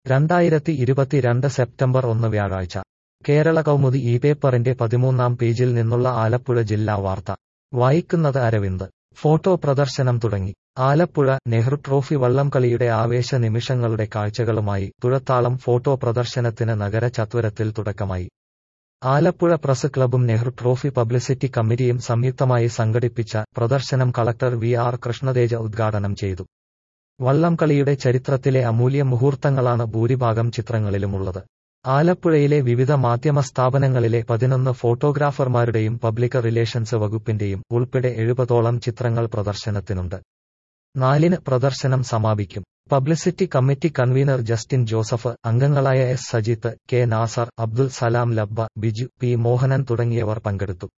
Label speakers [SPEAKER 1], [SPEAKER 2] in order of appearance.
[SPEAKER 1] രണ്ടായിരത്തി ഇരുപത്തിരണ്ട് സെപ്റ്റംബർ ഒന്ന് വ്യാഴാഴ്ച കേരള കൗമുദി ഈ പേപ്പറിന്റെ പതിമൂന്നാം പേജിൽ നിന്നുള്ള ആലപ്പുഴ ജില്ലാ വാർത്ത വായിക്കുന്നത് അരവിന്ദ് ഫോട്ടോ പ്രദർശനം തുടങ്ങി ആലപ്പുഴ നെഹ്റു ട്രോഫി വള്ളംകളിയുടെ ആവേശ നിമിഷങ്ങളുടെ കാഴ്ചകളുമായി തുഴത്താളം ഫോട്ടോ പ്രദർശനത്തിന് നഗര ചത്വരത്തിൽ തുടക്കമായി ആലപ്പുഴ പ്രസ് ക്ലബും നെഹ്റു ട്രോഫി പബ്ലിസിറ്റി കമ്മിറ്റിയും സംയുക്തമായി സംഘടിപ്പിച്ച പ്രദർശനം കളക്ടർ വി ആർ കൃഷ്ണതേജ ഉദ്ഘാടനം ചെയ്തു വള്ളംകളിയുടെ ചരിത്രത്തിലെ അമൂല്യ മുഹൂർത്തങ്ങളാണ് ഭൂരിഭാഗം ചിത്രങ്ങളിലുമുള്ളത് ആലപ്പുഴയിലെ വിവിധ മാധ്യമ സ്ഥാപനങ്ങളിലെ പതിനൊന്ന് ഫോട്ടോഗ്രാഫർമാരുടെയും പബ്ലിക് റിലേഷൻസ് വകുപ്പിന്റെയും ഉൾപ്പെടെ എഴുപതോളം ചിത്രങ്ങൾ പ്രദർശനത്തിനുണ്ട് നാലിന് പ്രദർശനം സമാപിക്കും publicity committee convener Justin Joseph അംഗങ്ങളായ S Sajith K Nasar Abdul Salam Labba Biju P Mohanan തുടങ്ങിയവർ പങ്കെടുത്തു